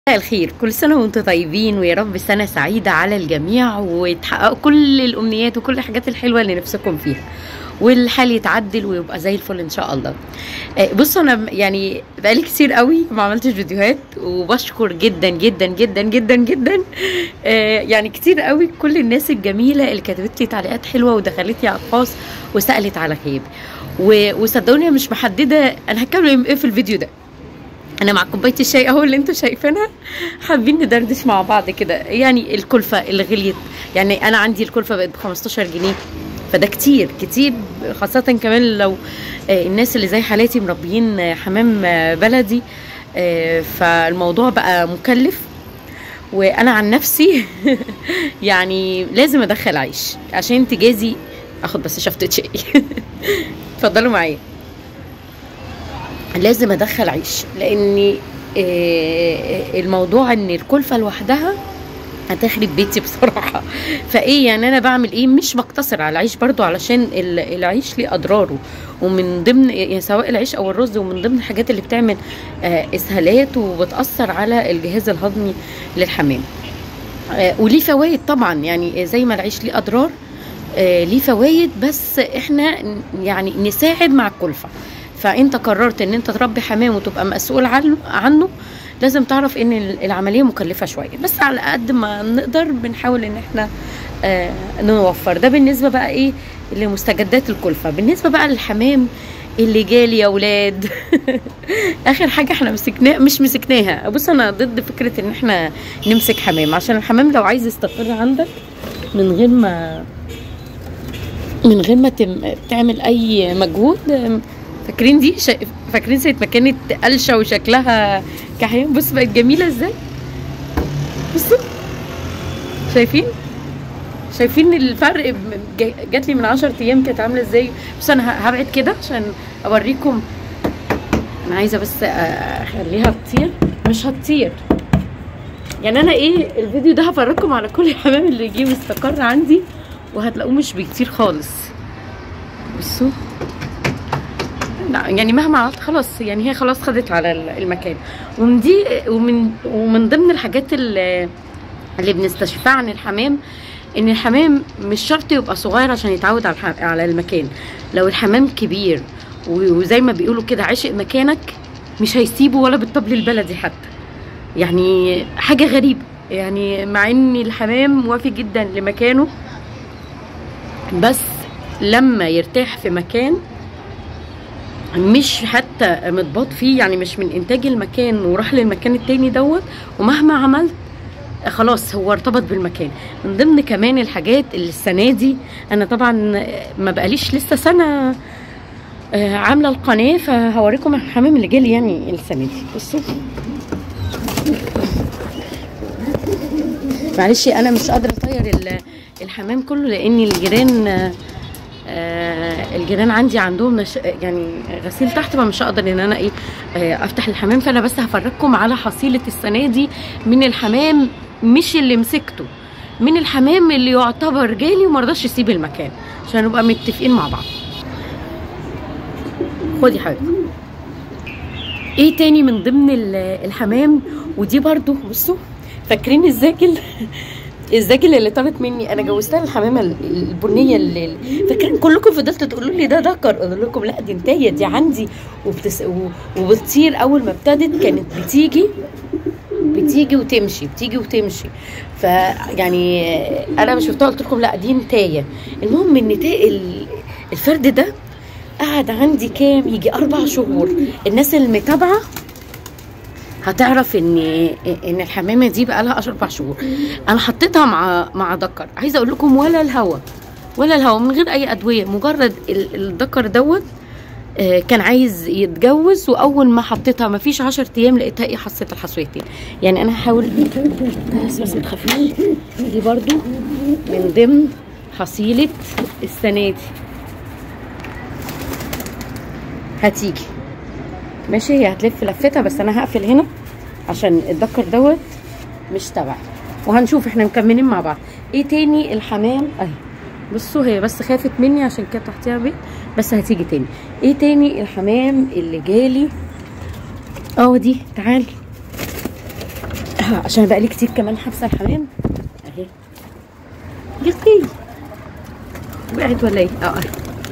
مساء الخير كل سنة وانتم طيبين ويا رب سنة سعيدة على الجميع وتحققوا كل الأمنيات وكل الحاجات الحلوة اللي نفسكم فيها والحال يتعدل ويبقى زي الفل ان شاء الله آه، بصوا انا يعني بقالي كتير قوي ما عملتش فيديوهات وبشكر جدا جدا جدا جدا جدا آه، يعني كتير قوي كل الناس الجميله اللي كتبت لي تعليقات حلوه ودخلت لي على الخاص وسالت على غيابي و- وصدقوني أنا مش محدده انا هتكلم ايه في الفيديو ده انا مع كوبايه الشاي اهو اللي انتم شايفينها حابين ندردش مع بعض كده يعني الكلفه اللي غليت يعني انا عندي الكلفه بقت ب 15 جنيه فده كتير كتير خاصة كمان لو آه، الناس اللي زي حالاتي مربيين آه، حمام آه، بلدي آه، فالموضوع بقى مكلف وانا عن نفسي يعني لازم ادخل عيش عشان تجازي اخد بس شفطة شاي اتفضلوا معايا لازم ادخل عيش لان آه، الموضوع ان الكلفه لوحدها هتخرب بيتي بصراحه فايه يعني انا بعمل ايه مش بقتصر على العيش برضو علشان ال- العيش ليه اضراره ومن ضمن يعني سواء العيش او الرز ومن ضمن الحاجات اللي بتعمل آه، اسهالات وبتاثر على الجهاز الهضمي للحمام آه، وليه فوائد طبعا يعني زي ما العيش ليه اضرار آه، ليه فوائد بس احنا ن- يعني نساعد مع الكلفه فانت قررت ان انت تربي حمام وتبقى مسؤول عنه عنه لازم تعرف ان ال- العمليه مكلفه شويه بس على قد ما نقدر بنحاول ان احنا آه نوفر ده بالنسبه بقى ايه لمستجدات الكلفه بالنسبه بقى للحمام اللي جالي يا ولاد اخر حاجه احنا مسكناها مش مسكناها بص انا ضد فكره ان احنا نمسك حمام عشان الحمام لو عايز يستقر عندك من غير ما من غير ما تم... تعمل اي مجهود أم، فاكرين دي شا... فاكرين ساعه ما كانت قلشه وشكلها كحيان بص بقت جميله ازاي بصوا شايفين شايفين الفرق ب- جا- جات لي من 10 ايام كانت عامله ازاي بس انا ه- هبعد كده عشان اوريكم انا عايزه بس أ- اخليها تطير مش هتطير يعني انا ايه الفيديو ده هفرجكم على كل الحمام اللي جه واستقر عندي وهتلاقوه مش بيطير خالص بصوا لا يعني مهما عملت خلاص يعني هي خلاص خدت على ال- المكان ومن دي ومن ومن ضمن الحاجات اللي, اللي بنستشفها عن الحمام ان الحمام مش شرط يبقى صغير عشان يتعود على الح- على المكان لو الحمام كبير و- وزي ما بيقولوا كده عاشق مكانك مش هيسيبه ولا بالطبل البلدي حتى يعني حاجه غريبه يعني مع ان الحمام وافي جدا لمكانه بس لما يرتاح في مكان مش حتى متباط فيه يعني مش من انتاج المكان وراح للمكان التاني دوت ومهما عملت خلاص هو ارتبط بالمكان من ضمن كمان الحاجات اللي السنه دي انا طبعا ما بقاليش لسه سنه آه، عامله القناه فهوريكم الحمام اللي جالي يعني السنه دي بصوا معلش انا مش قادره اطير ال- الحمام كله لان الجيران آه، آه، الجيران عندي عندهم نش... يعني غسيل تحت فمش هقدر ان انا ايه آه، افتح الحمام فانا بس هفرجكم على حصيله السنه دي من الحمام مش اللي مسكته من الحمام اللي يعتبر جالي ومرضاش يسيب المكان عشان نبقى متفقين مع بعض خدي حبيبتي ايه تاني من ضمن ال- الحمام ودي برضو بصوا فاكرين الزاجل الزاجل اللي طلبت مني انا جوزتها الحمامه ال- البنيه اللي فاكرين كلكم فضلتوا تقولوا لي ده ذكر اقول لكم لا دي انتايه دي عندي وبتس... و- وبتطير اول ما ابتدت كانت بتيجي بتيجي وتمشي بتيجي وتمشي فيعني انا مش شفتها قلت لكم لا دي نتايه المهم النتايه ال- الفرد ده قعد عندي كام يجي اربع شهور الناس المتابعه هتعرف ان ان الحمامه دي بقى لها اربع شهور انا حطيتها مع مع دكر عايزه اقول لكم ولا الهوا ولا الهوا من غير اي ادويه مجرد ال- الدكر دوت آه، كان عايز يتجوز واول ما حطيتها ما فيش 10 ايام لقيتها ايه حصيت الحصويتين يعني انا هحاول بس بس ما تخافيش دي برضو من ضمن حصيله السنه دي هتيجي ماشي هي هتلف لفتها بس انا هقفل هنا عشان الدكر دوت مش تبعي وهنشوف احنا مكملين مع بعض ايه تاني الحمام اهي بصوا هي بس خافت مني عشان كده تحتيها بيت بس هتيجي تاني ايه تاني الحمام اللي جالي اه دي تعالي عشان بقالي كتير كمان حابسه الحمام اهي يختي وقعت ولا ايه؟ اه اهي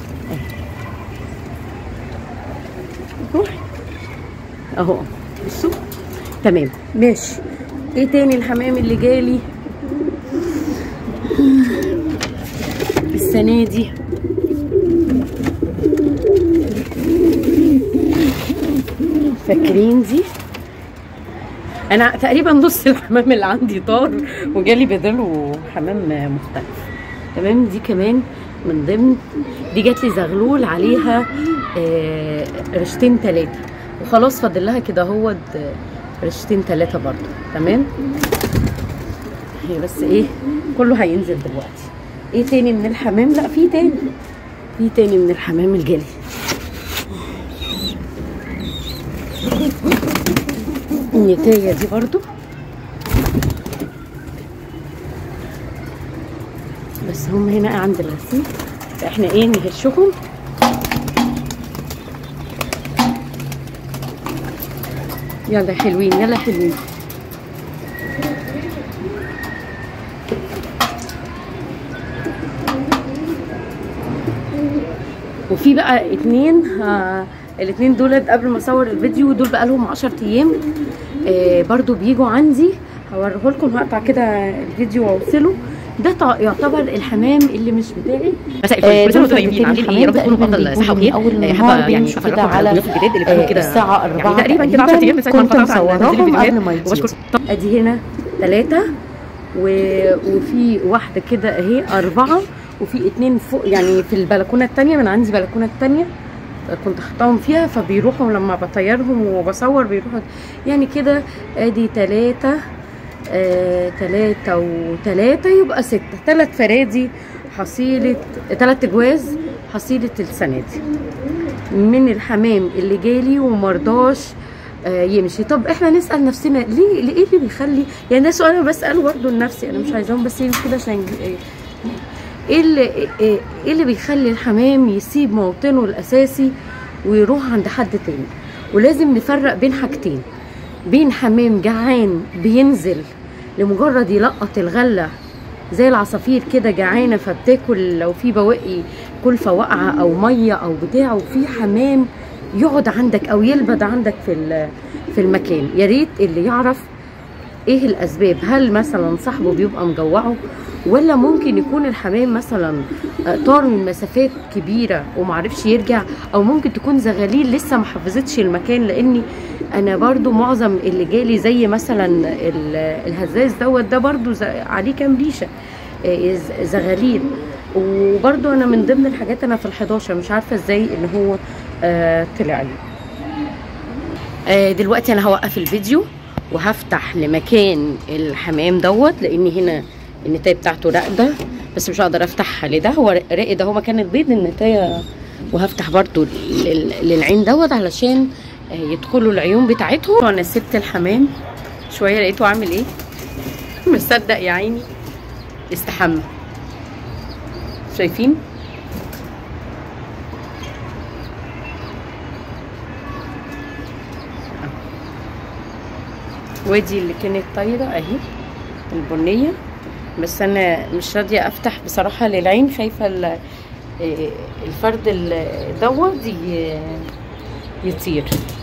روحي اهو بصوا تمام ماشي ايه تاني الحمام اللي جالي السنه دي فاكرين دي انا تقريبا نص الحمام اللي عندي طار وجالي بداله حمام مختلف تمام دي كمان من ضمن دي جات لي زغلول عليها آه، رشتين ثلاثه وخلاص فاضل لها كده هو رشتين ثلاثه برضو تمام هي بس ايه كله هينزل دلوقتي ايه تاني من الحمام لا في تاني في تاني من الحمام الجالي النتاية دي برضو بس هم هنا عند الغسيل فاحنا ايه نهشهم يلا يا حلوين يلا يا حلوين وفي بقى اتنين ها الاتنين دولت قبل ما اصور الفيديو دول بقى لهم 10 ايام آه برضو بيجوا عندي هوريه لكم هقطع كده الفيديو واوصله ده طا- يعتبر الحمام اللي مش بتاعي مساء آه، الفل كل سنه دول وانتم طيبين فايدتين عاملين ايه يا رب الحمام تكونوا تقريباً بافضل صحه بيجوا وخير من أول آه، النهار حابه يعني بيمشوا كده افرجكم على على الضيوف الجداد اللي بيكونوا آه، كده الساعة 4 يعني تقريبا كده 10 ايام من ساعه ما كنت انقطعت عن تنزيل مصوراهم الفيديوهات قبل ما يجوا. وبشكر ادي هنا ثلاثة و... وفي واحدة كده اهي أربعة وفي اتنين فوق يعني في البلكونة التانية من عندي بلكونة التانية كنت حطاهم فيها فبيروحوا لما بطيرهم وبصور بيروحوا يعني كده ادي تلاتة آه تلاتة وتلاتة يبقى ستة تلات فرادي حصيلة تلات جواز حصيلة السنة دي من الحمام اللي جالي ومرضاش آه، يمشي طب احنا نسال نفسنا ليه ليه ايه اللي بيخلي يعني ده سؤال انا بساله برضه لنفسي انا مش عايزاهم بس يمشوا كده عشان ايه اللي ايه إيه اللي بيخلي الحمام يسيب موطنه الاساسي ويروح عند حد تاني ولازم نفرق بين حاجتين بين حمام جعان بينزل لمجرد يلقط الغله زي العصافير كده جعانه فبتاكل لو في بواقي كلفه واقعه او ميه او بتاع وفي حمام يقعد عندك او يلبد عندك في ال- في المكان يا ريت اللي يعرف ايه الاسباب هل مثلا صاحبه بيبقى مجوعه ولا ممكن يكون الحمام مثلا آه، طار من مسافات كبيره ومعرفش يرجع او ممكن تكون زغاليل لسه ما حفظتش المكان لاني انا برضو معظم اللي جالي زي مثلا ال- الهزاز دوت ده برضو ز- عليه كام ريشه آه، ز- زغاليل وبرضو انا من ضمن الحاجات انا في ال11 مش عارفه ازاي ان هو آه، طلع لي آه، دلوقتي انا هوقف الفيديو وهفتح لمكان الحمام دوت لان هنا النتايه بتاعته راقده بس مش هقدر افتحها لده هو راقد اهو مكان البيض النتايه وهفتح برضو لل- للعين دوت علشان آه، يدخلوا العيون بتاعتهم وانا سبت الحمام شويه لقيته عامل ايه مصدق يا عيني استحمى شايفين ودي اللي كانت طايره اهي البنيه بس انا مش راضيه افتح بصراحه للعين خايفه ال- إيه، الفرد ال- دوت ي- يطير